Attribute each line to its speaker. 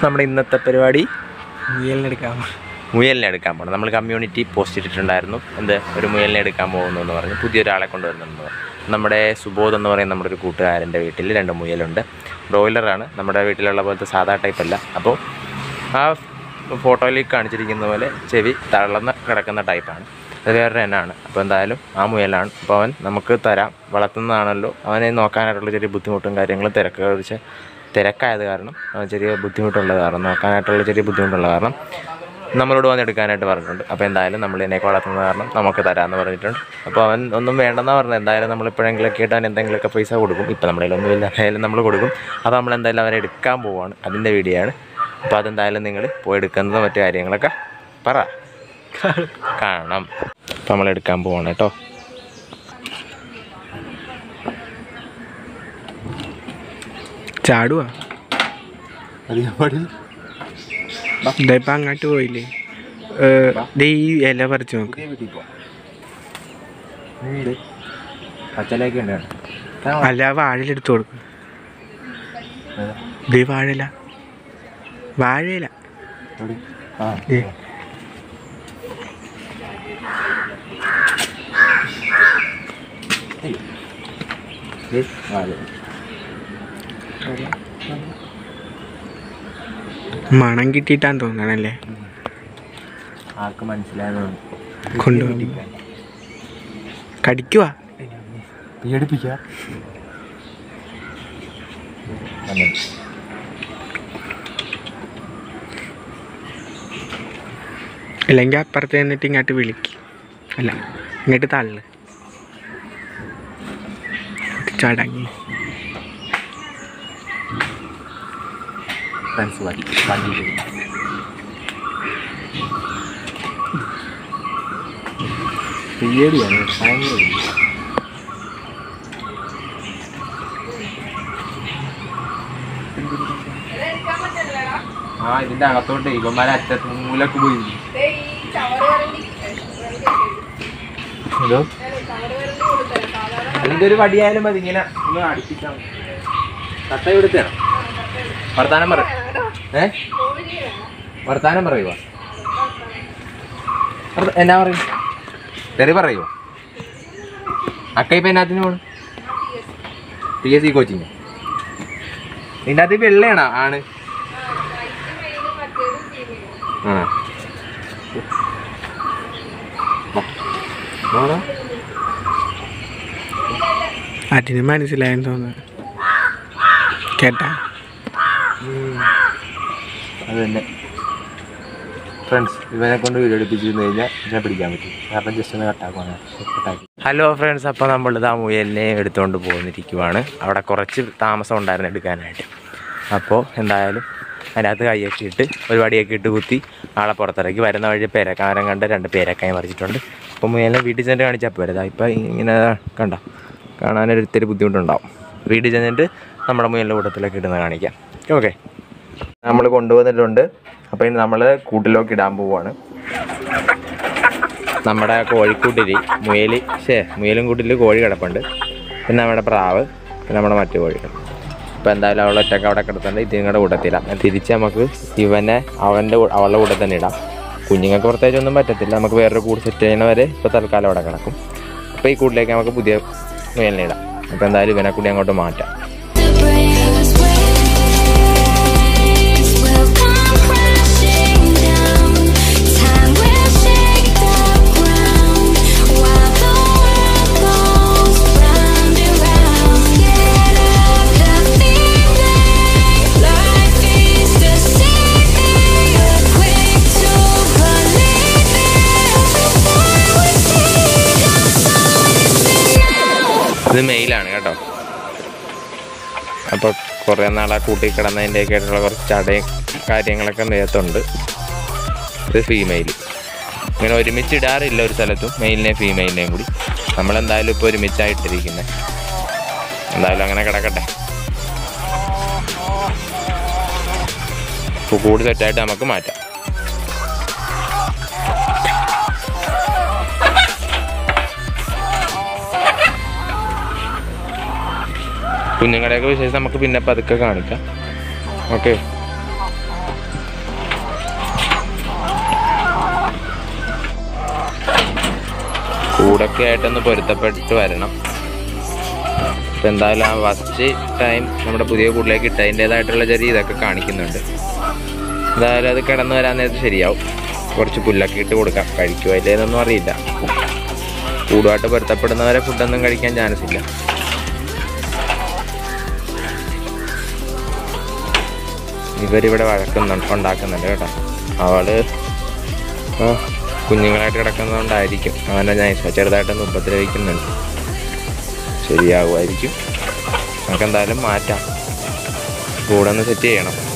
Speaker 1: നമ്മുടെ ഇന്നത്തെ പരിപാടി
Speaker 2: മുയലിനെടുക്കാം
Speaker 1: മുയലിനെ എടുക്കാൻ പോകണം നമ്മൾ കമ്മ്യൂണിറ്റി പോസ്റ്റ് ഇട്ടിട്ടുണ്ടായിരുന്നു എന്ത് ഒരു മുയലിനെ എടുക്കാൻ പോകുന്നു എന്ന് പറഞ്ഞ് പുതിയൊരാളെ കൊണ്ടുവരുന്നുണ്ട് നമ്മുടെ സുബോധ് എന്ന് പറയുന്ന നമ്മുടെ ഒരു കൂട്ടുകാരൻ്റെ വീട്ടിൽ രണ്ട് മുയലുണ്ട് ബ്രോയിലറാണ് നമ്മുടെ വീട്ടിലുള്ള പോലത്തെ സാധാ ടൈപ്പ് അല്ല അപ്പോൾ ആ ഫോട്ടോയിൽ കാണിച്ചിരിക്കുന്ന പോലെ ചെവി തളർന്ന് കിടക്കുന്ന ടൈപ്പാണ് അത് വേറെ എന്നാണ് അപ്പോൾ എന്തായാലും ആ മുയലാണ് അപ്പോൾ അവൻ നമുക്ക് തരാം വളർത്തുന്നതാണല്ലോ അവനെ നോക്കാനായിട്ടുള്ള ചെറിയ ബുദ്ധിമുട്ടും കാര്യങ്ങളും തിരക്ക് കുറച്ച് തിരക്കായത് കാരണം അവന് ചെറിയ ബുദ്ധിമുട്ടുള്ള കാരണം നോക്കാനായിട്ടുള്ള ചെറിയ ബുദ്ധിമുട്ടുള്ള കാരണം നമ്മളോട് വന്ന് എടുക്കാനായിട്ട് പറഞ്ഞിട്ടുണ്ട് അപ്പോൾ എന്തായാലും നമ്മൾ ഇതിനെയൊക്കെ വളർത്തുന്ന കാരണം നമുക്ക് തരാമെന്ന് പറഞ്ഞിട്ടുണ്ട് അപ്പോൾ അവൻ ഒന്നും വേണ്ടെന്നാണ് പറഞ്ഞത് എന്തായാലും നമ്മൾ എപ്പോഴെങ്കിലൊക്കെ ഇട്ട് അവൻ എന്തെങ്കിലുമൊക്കെ പൈസ കൊടുക്കും ഇപ്പോൾ നമ്മുടെ കയ്യിലൊന്നും ഇല്ല എന്തായാലും നമ്മൾ കൊടുക്കും അപ്പോൾ നമ്മൾ എന്തായാലും അവനെ എടുക്കാൻ പോവുകയാണ് അതിൻ്റെ വീഡിയോ ആണ് അപ്പോൾ അതെന്തായാലും നിങ്ങൾ പോയി എടുക്കുന്നത് മറ്റു കാര്യങ്ങളൊക്കെ പറ കാണണം അപ്പോൾ നമ്മൾ എടുക്കാൻ പോവാണ് കേട്ടോ
Speaker 2: ചാടുവാ
Speaker 1: അറിയാൻ പാടില്ല
Speaker 2: ഇതായിപ്പോ അങ്ങോട്ട് പോയില്ലേ ഏ, ദേ ഈ ഇല പറിച്ചു നോക്ക്
Speaker 1: പുതിയ വീട്ടിൽ പോവാം പച്ചലൊക്കെ ഉണ്ട്
Speaker 2: അല്ല ആ വാഴയിലെടുത്ത് കൊടുക്കും ദേ വാഴയില വാഴയില
Speaker 1: ആ
Speaker 2: ദേ. മണം കിട്ടിയിട്ടാന്ന് തോന്നണല്ലേ
Speaker 1: ആർക്ക് മനസ്സിലായതുകൊണ്ട്
Speaker 2: കൊണ്ടുപോകും കടിക്കുവാ
Speaker 1: പേടിപ്പിക്കുക
Speaker 2: അല്ലെങ്കിൽ അപ്പുറത്ത് നിന്നിട്ട് ഇങ്ങോട്ട് വിളിക്ക് അല്ല ഇങ്ങോട്ട് തള്ളു ചടങ്ങി
Speaker 1: ഫ്രണ്ട്സ് വണ്ടി വണ്ടി പേടിയാണ് ഭയങ്കര പേടി. ആ ഇതിന്റെ അകത്തോട്ട് ഇവന്മാരെ അറ്റത്ത് മൂലക്ക് പോയി ഹലോ അല്ലെങ്കിൽ ഒരു വടിയായാലും മതി ഇങ്ങനെ ഒന്ന് അടിപ്പിച്ചാൽ മതി. തട്ട ഇവിടുത്തെ വർത്താനം പറ ഏ വർത്താനം പറയുക എന്നാ പറയും തെറി പറയുമോ അക്ക ഇപ്പം എന്നാത്തിന് പോണു പി എസ് സി കോച്ചിങ് ഇതിൻ്റെ അകത്ത് വെള്ളയാണോ ആണ് ആ ആണോ
Speaker 2: അതിന് മനസ്സിലായെന്ന് തോന്നുന്നു കേട്ടാ
Speaker 1: അത് തന്നെ ഫ്രണ്ട്സ് ഇവനെ കൊണ്ട് വീഡിയോ എടുപ്പിച്ചിരുന്നു കഴിഞ്ഞാൽ ഇതിനെ പിടിക്കാൻ പറ്റും കാരണം ജസ്റ്റ് ഒന്ന് കട്ടാക്കുവാണ് കട്ടാക്കി ഹലോ ഫ്രണ്ട്സ് അപ്പോൾ നമ്മൾ ഇതാ മുയലിനെ എടുത്തുകൊണ്ട് പോന്നിരിക്കുവാണ് അവിടെ കുറച്ച് താമസം ഉണ്ടായിരുന്നു എടുക്കാനായിട്ട് അപ്പോൾ എന്തായാലും അതിനകത്ത് കൈയൊക്കെ ഇട്ട് ഒരു വടിയൊക്കെ ഇട്ട് കുത്തി ആളെ പുറത്തിറക്കി വരുന്ന വഴി പേരക്കാരം കണ്ട് രണ്ട് പേരക്കായി മറിച്ചിട്ടുണ്ട് അപ്പോൾ മുയലിനെ വീട്ടിൽ ചെന്നിട്ട് കാണിച്ചാൽ പോരെ ഇതാ ഇപ്പോൾ ഇങ്ങനെ കണ്ട കാണാനൊരു ഇത്തിരി ബുദ്ധിമുട്ടുണ്ടാവും വീട്ടിൽ ചെന്നിട്ട് നമ്മുടെ മുയലിൻ്റെ കൂട്ടത്തിലൊക്കെ ഇടുന്ന കാണിക്കാം ഓക്കെ നമ്മൾ കൊണ്ടുവന്നിട്ടുണ്ട് അപ്പോൾ ഇനി നമ്മൾ കൂട്ടിലേക്ക് ഇടാൻ പോവുകയാണ് നമ്മുടെ കോഴിക്കൂട്ടിൽ മുയൽ ശേ മുയലും കൂട്ടിൽ കോഴി കിടപ്പുണ്ട് പിന്നെ നമ്മുടെ പ്രാവ് പിന്നെ നമ്മുടെ മറ്റു കോഴികൾ അപ്പോൾ എന്തായാലും അവളെ ഒറ്റക്ക് അവിടെ കിടത്തുണ്ട് ഇതിങ്ങളുടെ കൂട്ടത്തിലാം തിരിച്ച് നമുക്ക് ഇവനെ അവൻ്റെ കൂ- അവളുടെ കൂടെ തന്നെ ഇടാം കുഞ്ഞുങ്ങൾക്ക് പ്രത്യേകിച്ച് ഒന്നും പറ്റത്തില്ല നമുക്ക് വേറൊരു കൂട് സെറ്റ് ചെയ്യുന്ന വരെ ഇപ്പോൾ തൽക്കാലം അവിടെ കിടക്കും അപ്പോൾ ഈ കൂട്ടിലേക്ക് നമുക്ക് പുതിയ മുയലിനെ ഇടാം അപ്പോൾ എന്തായാലും ഇവനെ കൂടി അങ്ങോട്ട് മാറ്റാം
Speaker 3: The bravest waves will come crashing down. Time will shake the ground while the world goes round and round. Get up the feeling, life is deceiving. You're quick to believe everything we see. Just honestly now.
Speaker 1: ഇത് മെയിലാണ് കേട്ടോ അപ്പോൾ കുറേ നാളെ കൂട്ടി കിടന്നതിൻ്റെയൊക്കെ ആയിട്ടുള്ള കുറച്ച് ചടയും കാര്യങ്ങളൊക്കെ നേരത്തുണ്ട് ഇത് ഫീമെയിൽ ഇങ്ങനെ ഒരുമിച്ച് ഇടാറില്ല ഒരു സ്ഥലത്തും മെയിലിനെയും ഫീമെയിലിനെയും കൂടി നമ്മളെന്തായാലും ഇപ്പോൾ ഒരുമിച്ചായിട്ടിരിക്കുന്നത് എന്തായാലും അങ്ങനെ കിടക്കട്ടെ ഇപ്പോൾ കൂടി സെറ്റായിട്ട് നമുക്ക് മാറ്റാം കുഞ്ഞുങ്ങളുടെയൊക്കെ വിശേഷം നമുക്ക് പിന്നെ പതുക്കെ കാണിക്കാം ഓക്കെ കൂടൊക്കെ ആയിട്ടൊന്ന് പൊരുത്തപ്പെട്ട് വരണം ഇപ്പം എന്തായാലും ആ ഫസ്റ്റ് ടൈം നമ്മുടെ പുതിയ കൂട്ടിലേക്ക് ഇട്ടതിൻ്റേതായിട്ടുള്ള ചെറിയ ഇതൊക്കെ കാണിക്കുന്നുണ്ട് എന്തായാലും അത് കിടന്നു വരാൻ നേരത്ത് ശരിയാവും കുറച്ച് പുല്ലൊക്കെ ഇട്ട് കൊടുക്കാം കഴിക്കുമോ ഇല്ലേന്നൊന്നും അറിയില്ല കൂടുമായിട്ട് പൊരുത്തപ്പെടുന്നവരെ ഫുഡൊന്നും കഴിക്കാൻ ചാൻസ് ഇല്ല ഇവരിവിടെ വഴക്കുന്നുണ്ട് ഉണ്ടാക്കുന്നുണ്ട് കേട്ടോ അവള് ആ, കുഞ്ഞുങ്ങളായിട്ട് കിടക്കുന്നതുകൊണ്ടായിരിക്കും അവനെ ഞാൻ ചെറുതായിട്ടൊന്ന് ഉപദ്രവിക്കുന്നുണ്ട് ശരിയാകുമായിരിക്കും നമുക്ക് എന്തായാലും മാറ്റാം കൂടെ ഒന്ന് സെറ്റ് ചെയ്യണം